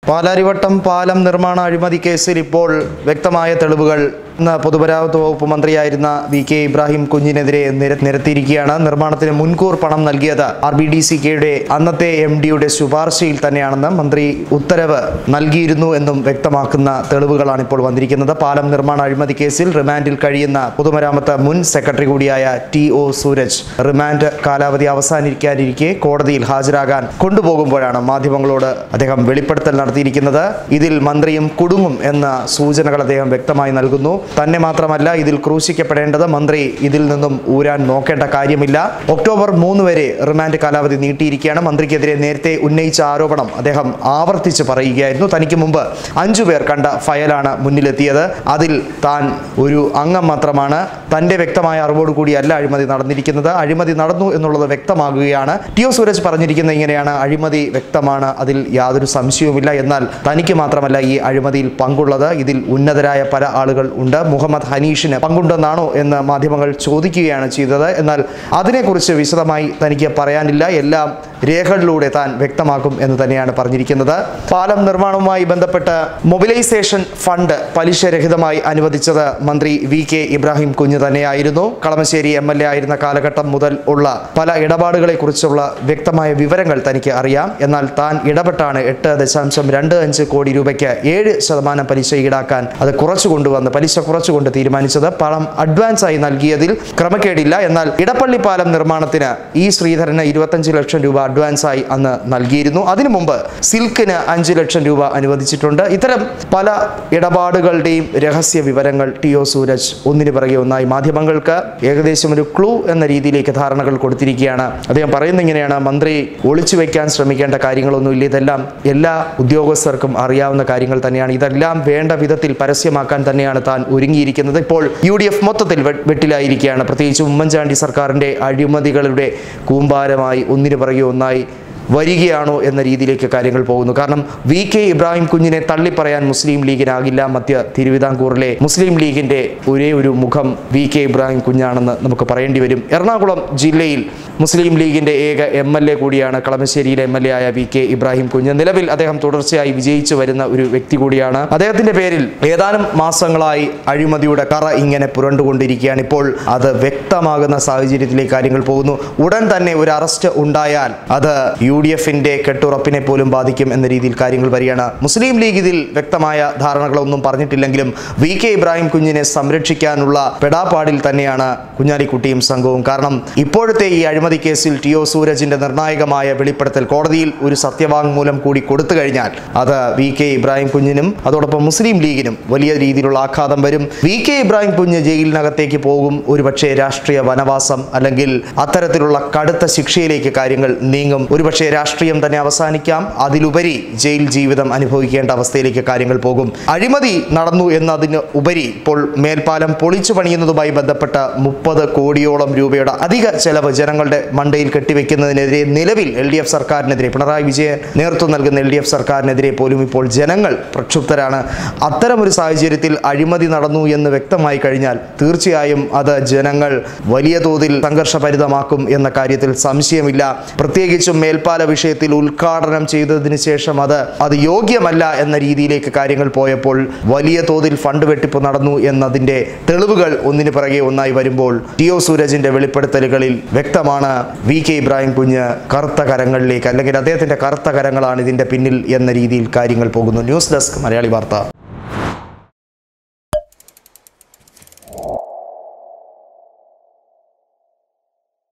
പാലാരിവട്ടം പാലം നിർമ്മാണ അഴിമതി കേസിൽ ഇപ്പോൾ വ്യക്തമായ തെളിവുകൾ ഇന്ന് പൊതുമരാമത്ത് വകുപ്പ് മന്ത്രിയായിരുന്ന വി കെ ഇബ്രാഹിം കുഞ്ഞിനെതിരെ നിര നിരത്തിയിരിക്കുകയാണ് നിർമ്മാണത്തിന് മുൻകൂർ പണം നൽകിയത് ആർ ബി ഡി സി കെയുടെ അന്നത്തെ എം ഡിയുടെ ശുപാർശയിൽ തന്നെയാണെന്ന് മന്ത്രി ഉത്തരവ് നൽകിയിരുന്നു എന്നും വ്യക്തമാക്കുന്ന തെളിവുകളാണ് ഇപ്പോൾ വന്നിരിക്കുന്നത് പാലം നിർമ്മാണ അഴിമതി കേസിൽ റിമാൻഡിൽ കഴിയുന്ന പൊതുമരാമത്ത് മുൻ സെക്രട്ടറി കൂടിയായ ടി ഒ സൂരജ് റിമാൻഡ് കാലാവധി അവസാനിക്കാനിരിക്കെ കോടതിയിൽ ഹാജരാകാൻ കൊണ്ടുപോകുമ്പോഴാണ് മാധ്യമങ്ങളോട് അദ്ദേഹം വെളിപ്പെടുത്തൽ നടത്തിയിരിക്കുന്നത് ഇതിൽ മന്ത്രിയും കുടുങ്ങും എന്ന സൂചനകൾ അദ്ദേഹം വ്യക്തമായി നൽകുന്നു തന്നെ മാത്രമല്ല ഇതിൽ ക്രൂശിക്കപ്പെടേണ്ടത് മന്ത്രി ഇതിൽ നിന്നും ഊരാൻ നോക്കേണ്ട കാര്യമില്ല ഒക്ടോബർ മൂന്ന് വരെ റിമാൻഡ് കാലാവധി നീട്ടിയിരിക്കുകയാണ് മന്ത്രിക്കെതിരെ നേരത്തെ ഉന്നയിച്ച ആരോപണം അദ്ദേഹം ആവർത്തിച്ച് പറയുകയായിരുന്നു തനിക്ക് മുമ്പ് അഞ്ചു പേർ കണ്ട ഫയലാണ് മുന്നിലെത്തിയത് അതിൽ താൻ ഒരു അംഗം മാത്രമാണ് തന്റെ വ്യക്തമായ അറിവോടുകൂടിയല്ല അഴിമതി നടന്നിരിക്കുന്നത് അഴിമതി നടന്നു എന്നുള്ളത് വ്യക്തമാകുകയാണ് ടി ഒ സൂരജ് പറഞ്ഞിരിക്കുന്നത് ഇങ്ങനെയാണ് അഴിമതി വ്യക്തമാണ് അതിൽ യാതൊരു സംശയവുമില്ല എന്നാൽ തനിക്ക് മാത്രമല്ല ഈ അഴിമതിയിൽ പങ്കുള്ളത് ഇതിൽ ഉന്നതരായ പല ആളുകൾ ഉണ്ട് മുഹമ്മദ് ഹനീഷിന് പങ്കുണ്ടെന്നാണോ എന്ന് മാധ്യമങ്ങൾ ചോദിക്കുകയാണ് ചെയ്തത് എന്നാൽ അതിനെക്കുറിച്ച് വിശദമായി തനിക്ക് പറയാനില്ല എല്ലാം രേഖകളിലൂടെ താൻ വ്യക്തമാക്കും എന്ന് തന്നെയാണ് പറഞ്ഞിരിക്കുന്നത് പാലം നിർമ്മാണവുമായി ബന്ധപ്പെട്ട് മൊബിലൈസേഷൻ ഫണ്ട് പലിശരഹിതമായി അനുവദിച്ചത് മന്ത്രി വി കെ ഇബ്രാഹിം കുഞ്ഞ് തന്നെയായിരുന്നു കളമശ്ശേരി എം എൽ എ ആയിരുന്ന കാലഘട്ടം മുതൽ ഉള്ള പല ഇടപാടുകളെ കുറിച്ചുള്ള വ്യക്തമായ വിവരങ്ങൾ തനിക്ക് അറിയാം എന്നാൽ താൻ ഇടപെട്ടാണ് എട്ട് ദശാംശം രണ്ട് അഞ്ച് കോടി രൂപയ്ക്ക് ഏഴ് ശതമാനം പലിശ ഈടാക്കാൻ അത് കുറച്ചു കൊണ്ടുവന്ന് പലിശ കുറച്ചുകൊണ്ട് തീരുമാനിച്ചത് പണം അഡ്വാൻസ് ആയി നൽകിയതിൽ ക്രമക്കേടില്ല എന്നാൽ ഇടപ്പള്ളി പാലം നിർമ്മാണത്തിന് ഈ ശ്രീധരന് ഇരുപത്തഞ്ച് ലക്ഷം രൂപ അഡ്വാൻസ് ആയി അന്ന് നൽകിയിരുന്നു അതിനു മുമ്പ് സിൽക്കിന് അഞ്ച് ലക്ഷം രൂപ അനുവദിച്ചിട്ടുണ്ട് ഇത്തരം പല ഇടപാടുകളുടെയും രഹസ്യ വിവരങ്ങൾ ടി ഒ സൂരജ് ഒന്നിനു പിറകെ ഒന്നായി മാധ്യമങ്ങൾക്ക് ഏകദേശം ഒരു ക്ലൂ എന്ന രീതിയിലേക്ക് ധാരണകൾ കൊടുത്തിരിക്കുകയാണ് അദ്ദേഹം പറയുന്ന ഇങ്ങനെയാണ് മന്ത്രി ഒളിച്ചു വെക്കാൻ ശ്രമിക്കേണ്ട കാര്യങ്ങളൊന്നുമില്ല ഇതെല്ലാം എല്ലാ ഉദ്യോഗസ്ഥർക്കും അറിയാവുന്ന കാര്യങ്ങൾ തന്നെയാണ് ഇതെല്ലാം വേണ്ട വിധത്തിൽ പരസ്യമാക്കാൻ തന്നെയാണ് താൻ ഒരുങ്ങിയിരിക്കുന്നത് ഇപ്പോൾ യു ഡി എഫ് മൊത്തത്തിൽ വെ- വെട്ടിലായിരിക്കുകയാണ് പ്രത്യേകിച്ച് ഉമ്മൻചാണ്ടി സർക്കാരിൻ്റെ അഴിമതികളുടെ കൂമ്പാരമായി ഒന്നിനു പിറകെ ഒന്നായി വരികയാണോ എന്ന രീതിയിലേക്ക് കാര്യങ്ങൾ പോകുന്നു കാരണം വി കെ ഇബ്രാഹിം കുഞ്ഞിനെ തള്ളിപ്പറയാൻ മുസ്ലിം ലീഗിനാകില്ല മധ്യ തിരുവിതാംകൂറിലെ മുസ്ലിം ലീഗിന്റെ ഒരേ ഒരു മുഖം വി കെ ഇബ്രാഹിം കുഞ്ഞാണെന്ന് നമുക്ക് പറയേണ്ടി വരും എറണാകുളം ജില്ലയിൽ മുസ്ലിം ലീഗിന്റെ ഏക എം എൽ എ കൂടിയാണ് കളമശ്ശേരിയിലെ എം എൽ എ ആയ വി കെ ഇബ്രാഹിം കുഞ്ഞ് നിലവിൽ അദ്ദേഹം തുടർച്ചയായി വിജയിച്ചു വരുന്ന ഒരു വ്യക്തി കൂടിയാണ് അദ്ദേഹത്തിന്റെ പേരിൽ ഏതാനും മാസങ്ങളായി അഴിമതിയുടെ കറ ഇങ്ങനെ പുരണ്ടുകൊണ്ടിരിക്കുകയാണ് ഇപ്പോൾ അത് വ്യക്തമാകുന്ന സാഹചര്യത്തിലേക്ക് കാര്യങ്ങൾ പോകുന്നു ഉടൻ തന്നെ ഒരു അറസ്റ്റ് ഉണ്ടായാൽ അത് യു ഡി എഫിന്റെ കെട്ടുറപ്പിനെ പോലും ബാധിക്കും എന്ന രീതിയിൽ കാര്യങ്ങൾ വരികയാണ് മുസ്ലിം ലീഗ് ഇതിൽ വ്യക്തമായ ധാരണകളൊന്നും പറഞ്ഞിട്ടില്ലെങ്കിലും വി കെ ഇബ്രാഹിം കുഞ്ഞിനെ സംരക്ഷിക്കാനുള്ള പെടാപ്പാടിൽ തന്നെയാണ് കുഞ്ഞാലിക്കുട്ടിയും സംഘവും കാരണം ഇപ്പോഴത്തെ ഈ അഴിമതി കേസിൽ ടി ഒ സൂരജിന്റെ നിർണായകമായ വെളിപ്പെടുത്തൽ കോടതിയിൽ ഒരു സത്യവാങ്മൂലം കൂടി കൊടുത്തു കഴിഞ്ഞാൽ അത് വി കെ ഇബ്രാഹിം കുഞ്ഞിനും അതോടൊപ്പം മുസ്ലിം ലീഗിനും വലിയ രീതിയിലുള്ള ആഘാതം വരും വി കെ ഇബ്രാഹിം കുഞ്ഞ് ജയിലിനകത്തേക്ക് പോകും ഒരുപക്ഷെ രാഷ്ട്രീയ വനവാസം അല്ലെങ്കിൽ അത്തരത്തിലുള്ള കടുത്ത ശിക്ഷയിലേക്ക് കാര്യങ്ങൾ നീങ്ങും ഒരുപക്ഷെ രാഷ്ട്രീയം തന്നെ അവസാനിക്കാം അതിലുപരി ജയിൽ ജീവിതം അനുഭവിക്കേണ്ട അവസ്ഥയിലേക്ക് കാര്യങ്ങൾ പോകും അഴിമതി നടന്നു എന്നതിന് ഉപരി ഇപ്പോൾ മേൽപ്പാലം പൊളിച്ചു പണിയുന്നതുമായി ബന്ധപ്പെട്ട മുപ്പത് കോടിയോളം രൂപയുടെ അധിക ചെലവ് ജനങ്ങളുടെ മണ്ടയിൽ കെട്ടിവെക്കുന്നതിനെതിരെ നിലവിൽ എൽ ഡി എഫ് സർക്കാരിനെതിരെ പിണറായി വിജയൻ നേതൃത്വം നൽകുന്ന എൽ ഡി എഫ് സർക്കാരിനെതിരെ പോലും ഇപ്പോൾ ജനങ്ങൾ പ്രക്ഷുബ്ധരാണ് അത്തരമൊരു സാഹചര്യത്തിൽ അഴിമതി നടന്നു എന്ന് വ്യക്തമായി കഴിഞ്ഞാൽ തീർച്ചയായും അത് ജനങ്ങൾ വലിയ തോതിൽ സംഘർഷഭരിതമാക്കും എന്ന കാര്യത്തിൽ സംശയമില്ല പ്രത്യേകിച്ചും മേൽപ്പാല വിഷയത്തിൽ ഉദ്ഘാടനം ചെയ്തതിന് ശേഷം അത് അത് യോഗ്യമല്ല എന്ന രീതിയിലേക്ക് കാര്യങ്ങൾ പോയപ്പോൾ വലിയ തോതിൽ ഫണ്ട് വെട്ടിപ്പ് നടന്നു എന്നതിൻ്റെ തെളിവുകൾ ഒന്നിനു പിറകെ ഒന്നായി വരുമ്പോൾ ടി ഒ സൂരജിന്റെ വെളിപ്പെടുത്തലുകളിൽ വ്യക്തമാണ് വി കെ ഇബ്രാഹിം കുഞ്ഞ് കറുത്ത കരങ്ങളിലേക്ക് അല്ലെങ്കിൽ അദ്ദേഹത്തിന്റെ കറുത്ത കരങ്ങളാണ് ഇതിന്റെ പിന്നിൽ എന്ന രീതിയിൽ കാര്യങ്ങൾ പോകുന്നു ന്യൂസ് ഡെസ്ക് മലയാളി വാർത്ത